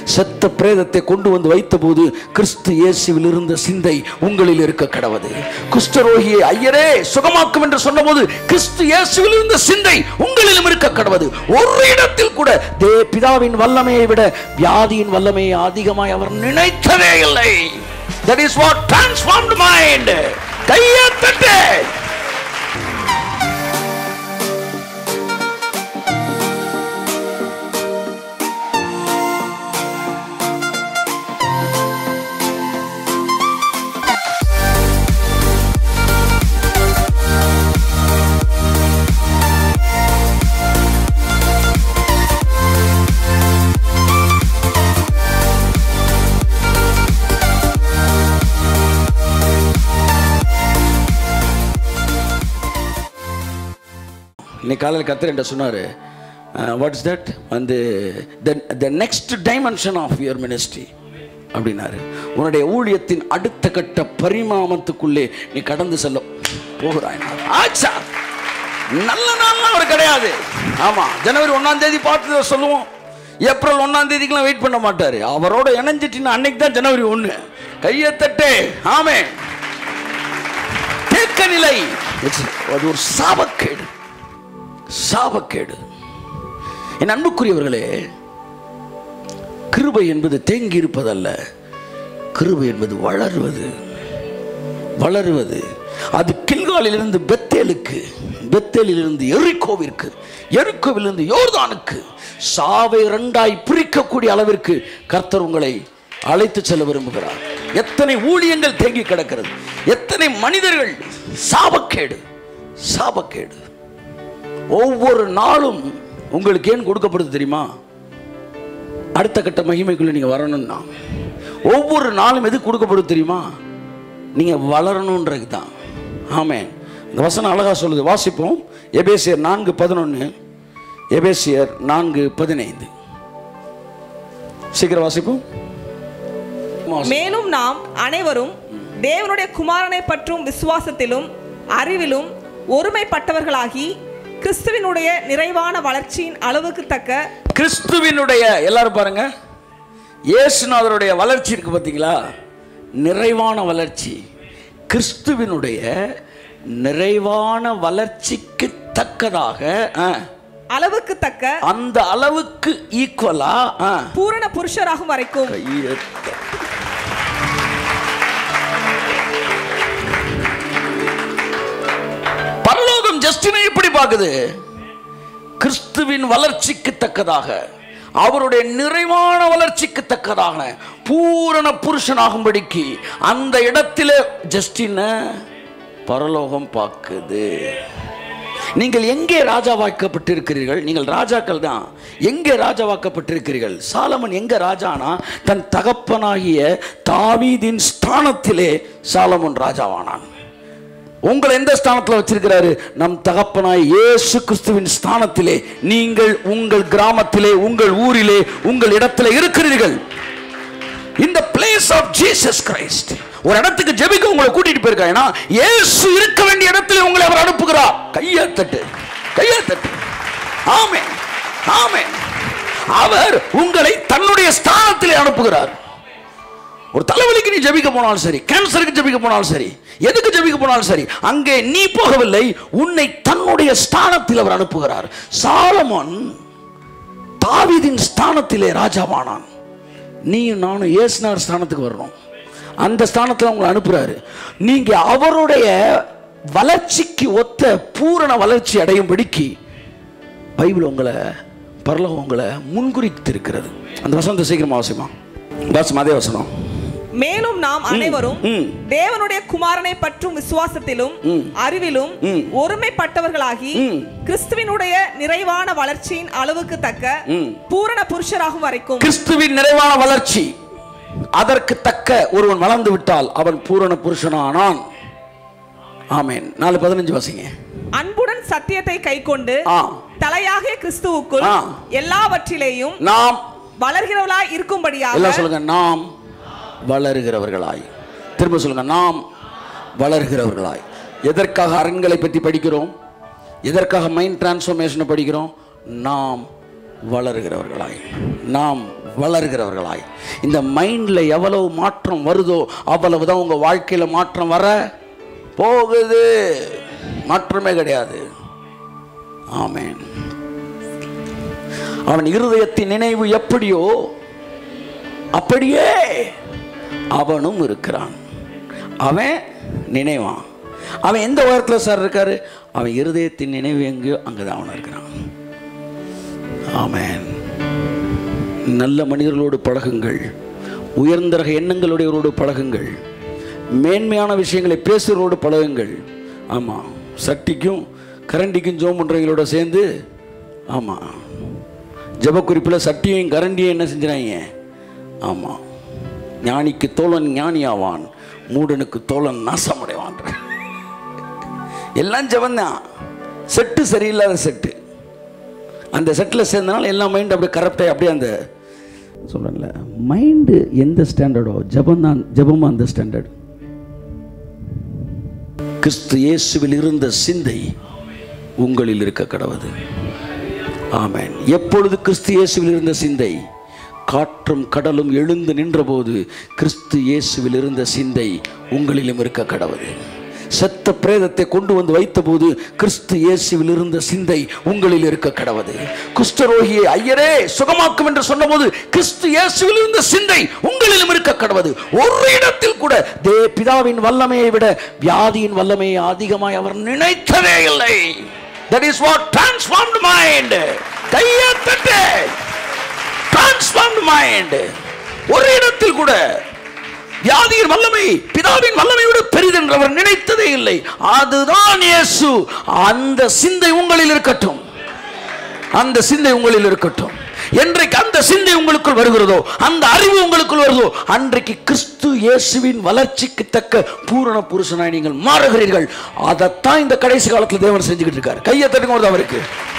செத்த பிரேதத்தை கொண்டு வந்து வைத்தபோது கிறிஸ்து இயேசுவில் இருந்த சிந்தை உங்களில் இருக்க கடவது குஷ்டரோகியை ஐயரே சுகமாக்கும் என்று சொன்னபோது கிறிஸ்து இயேசுவில் இருந்த சிந்தை உங்களிலும் இருக்க கடவது ஒரு இடத்தில் கூட தே பிதாவின் வல்லமையை விட வியாதியின் வல்லமையை அதிகமாய் அவர் நினைத்ததே இல்லை that is what transformed mind கையை தட்டு இன்னைக்கு காலையில் கத்திர என்ற சொன்னார் வாட் இஸ் தட் வந்து the next dimension of your ministry அப்படின்னாரு உன்னுடைய ஊழியத்தின் அடுத்த கட்ட பரிமாமத்துக்குள்ளே நீ கடந்து செல்ல போகிறாய் ஆச்சா நல்ல நாள்லாம் அவர் கிடையாது ஆமா ஜனவரி ஒன்னாம் தேதி பார்த்து சொல்லுவோம் ஏப்ரல் ஒன்னாம் தேதிக்கெல்லாம் வெயிட் பண்ண மாட்டாரு அவரோட இணைஞ்சிட்டின்னா அன்னைக்கு தான் ஜனவரி ஒன்று கையை தட்டு ஆமே தேக்க நிலை It's- அது ஒரு சாபக்கேடு சாபக்கேடு என் அன்புக்குரியவர்களே கிருபை என்பது தேங்கி இருப்பதல்ல கிருபை என்பது வளருவது வளருவது அது கில்காலிலிருந்து பெத்தேலுக்கு பெத்தேலிலிருந்து எரிக்கோவிற்கு எரிக்கோவிலிருந்து யோர்தானுக்கு சாவை இரண்டாய் பிரிக்கக்கூடிய அளவிற்கு கர்த்தர் உங்களை அழைத்து செல்ல விரும்புகிறார் எத்தனை ஊழியங்கள் தேங்கி கிடக்கிறது எத்தனை மனிதர்கள் சாபக்கேடு சாபக்கேடு ஒவ்வொரு நாளும் உங்களுக்கு ஏன் கொடுக்கப்படுது தெரியுமா அடுத்த கட்ட மகிமைக்குள்ள நீங்க வரணும்னா ஒவ்வொரு நாளும் எது கொடுக்கப்படுது தெரியுமா நீங்க வளரணுன்றது தான் ஆமே இந்த வசனம் அழகா சொல்லுது வாசிப்போம் எபேசியர் நான்கு பதினொன்று எபேசியர் நான்கு பதினைந்து சீக்கிரம் வாசிப்போம் மேலும் நாம் அனைவரும் தேவனுடைய குமாரனை பற்றும் விசுவாசத்திலும் அறிவிலும் ஒருமைப்பட்டவர்களாகி கிறிஸ்துவினுடைய நிறைவான வளர்ச்சியின் அளவுக்கு தக்க கிறிஸ்துவினுடைய எல்லாரும் பாருங்க இயேசுநாதருடைய வளர்ச்சி இருக்கு பார்த்தீங்களா நிறைவான வளர்ச்சி கிறிஸ்துவினுடைய நிறைவான வளர்ச்சிக்கு தக்கதாக ஆ, அளவுக்கு தக்க அந்த அளவுக்கு ஈக்குவலா ஆ, பூரண புருஷராகும் வரைக்கும் கையெழுத்து. பரலோகம் ஜஸ்டினை எப்படி பார்க்குது கிறிஸ்துவின் வளர்ச்சிக்கு தக்கதாக அவருடைய நிறைவான வளர்ச்சிக்கு தக்கதாக பூரண புருஷனாகும்படிக்கு அந்த இடத்திலே ஜஸ்டின பரலோகம் பார்க்குது நீங்கள் எங்கே ராஜாவாக்கப்பட்டிருக்கிறீர்கள் நீங்கள் ராஜாக்கள் தான் எங்கே ராஜாவாக்கப்பட்டிருக்கிறீர்கள் சாலமன் எங்க ராஜானா தன் தகப்பனாகிய தாவீதின் ஸ்தானத்திலே சாலமன் ராஜாவானான் உங்களை எந்த ஸ்தானத்தில் வச்சிருக்கிறாரு நம் தகப்பனாய் இயேசு கிறிஸ்துவின் ஸ்தானத்திலே நீங்கள் உங்கள் கிராமத்திலே உங்கள் ஊரிலே உங்கள் இடத்திலே இருக்கிறீர்கள் இந்த பிளேஸ் ஆஃப் ஜீசஸ் கிரைஸ்ட் ஒரு இடத்துக்கு ஜெபிக்க உங்களை கூட்டிட்டு போயிருக்காங்க ஏன்னா இயேசு இருக்க வேண்டிய இடத்திலே உங்களை அவர் அனுப்புகிறார் கையை தட்டு கையை தட்டு ஆமே ஆமே அவர் உங்களை தன்னுடைய ஸ்தானத்திலே அனுப்புகிறார் ஒரு தலைவலிக்கு நீ ஜெபிக்க போனாலும் சரி கேன்சருக்கு ஜெபிக்க போனாலும் சரி எதுக்கு ஜெபிக்க போனாலும் சரி அங்கே நீ போகவில்லை உன்னை தன்னுடைய ஸ்தானத்தில் அவர் அனுப்புகிறார் சாலமோன் தாவீதின் ஸ்தானத்திலே ராஜாவானான் நீயும் நானும் ஏசுனார் ஸ்தானத்துக்கு வரணும் அந்த ஸ்தானத்தில் உங்களை அனுப்புறாரு நீங்க அவருடைய வளர்ச்சிக்கு ஒத்த பூரண வளர்ச்சி அடையும்படிக்கு பைபிள் உங்களை பரலோகம் உங்களை முன்குறித்திருக்கிறது அந்த வசனத்தை சீக்கிரமா அவசியமா வாசம் அதே வசனம் மேலும் நாம் அனைவரும் ம். தேவனுடைய குமாரனை பற்றும் விசுவாசத்திலும் அறிவிலும் ம். ஒருமைப்பட்டவர்களாகி ம். கிறிஸ்துவினுடைய நிறைவான வளர்ச்சியின் அளவுக்கு தக்க ம். பூரண புருஷராகும் வரைக்கும் கிறிஸ்துவின் நிறைவான வளர்ச்சி அதற்கு தக்க ஒருவன் வளர்ந்து விட்டால் அவன் பூரண புருஷனானான் ஆமென் நாலு பதினஞ்சு வாசிங்க அன்புடன் சத்தியத்தை கைக்கொண்டு ஆ. தலையாகிய கிறிஸ்துவுக்குள் ஆ. எல்லாவற்றிலேயும் நாம் வளர்கிறவளாய் இருக்கும்படியாக எல்லாம் சொல்லுங்க நாம் வளருகிறவர்களாய் திரும்ப சொல்லுங்க நாம் வளர்கிறவர்களாய் எதற்காக அரண்களை பற்றி படிக்கிறோம் எதற்காக மைண்ட் டிரான்ஸ்ஃபர்மேஷனை படிக்கிறோம் நாம் வளருகிறவர்களாய் நாம் வளருகிறவர்களாய் இந்த மைண்டில் எவ்வளவு மாற்றம் வருதோ அவ்வளவு தான் உங்கள் வாழ்க்கையில் மாற்றம் வர போகுது மாற்றமே கிடையாது ஆமென் அவன் இருதயத்தின் நினைவு எப்படியோ அப்படியே அவனும் இருக்கிறான் அவன் நினைவான் அவன் எந்த உயரத்தில் சார் இருக்காரு அவன் இருதயத்தின் நினைவு எங்கேயோ அங்கே தான் அவன் இருக்கிறான் ஆமென் நல்ல மனிதர்களோடு பழகுங்கள் உயர்ந்த ரக எண்ணங்களுடையவரோடு பழகுங்கள் மேன்மையான விஷயங்களை பேசுகிறவரோடு பழகுங்கள் ஆமாம் சட்டிக்கும் கரண்டிக்கும் ஜோம் பண்ணுறவங்களோட சேர்ந்து ஆமாம் ஜபக்குறிப்பில் சட்டியையும் கரண்டியும் என்ன செஞ்சுறாங்க ஆமாம் ஞானிக்கு தோழன் ஞானியாவான் மூடனுக்கு தோழன் நாசமடைவான் எல்லாம் ஜபந்தான் செட்டு சரியில்லாத செட்டு அந்த செட்டில் சேர்ந்தனால எல்லா மைண்டு அப்படியே கரப்டாக அப்படியே அந்த சொல்லல மைண்டு எந்த ஸ்டாண்டர்டோ ஜபம் தான் ஜபமும் அந்த ஸ்டாண்டர்ட் கிறிஸ்து இயேசுவில் இருந்த சிந்தை உங்களில் இருக்க கடவுது ஆமென் எப்பொழுது கிறிஸ்து இயேசுவில் இருந்த சிந்தை காற்றும் கடலும் எழுந்து நின்றபோது கிறிஸ்து இயேசுவில் இருந்த சிந்தை உங்களிலும் இருக்க கடவுது செத்த பிரேதத்தை கொண்டு வந்து வைத்தபோது கிறிஸ்து இயேசுவில் இருந்த சிந்தை உங்களில் இருக்க கடவுது குஷ்டரோகியை ஐயரே சுகமாக்கும் என்று சொன்னபோது கிறிஸ்து இயேசுவில் இருந்த சிந்தை உங்களிலும் இருக்க கடவுது ஒரு இடத்தில் கூட தே பிதாவின் வல்லமையை விட வியாதியின் வல்லமையை அதிகமாய் அவர் நினைத்ததே இல்லை that is what transformed mind கையை தட்டு டிரான்ஸ்ஃபார்ம்டு மைண்ட் ஒரு இடத்தில் கூட வியாதியின் வல்லமை பிதாவின் வல்லமை விட பெரிதென்று அவர் நினைத்ததே இல்லை அதுதான் இயேசு அந்த சிந்தை உங்களில் இருக்கட்டும் அந்த சிந்தை உங்களில் இருக்கட்டும் என்றைக்கு அந்த சிந்தை உங்களுக்குள் வருகிறதோ அந்த அறிவு உங்களுக்குள் வருதோ அன்றைக்கு கிறிஸ்து இயேசுவின் வளர்ச்சிக்கு தக்க பூரண புருஷனாய் நீங்கள் மாறுகிறீர்கள் அதைத்தான் இந்த கடைசி காலத்தில் தேவன் செஞ்சுக்கிட்டு இருக்காரு கையை தட்டுங்க அவருக்கு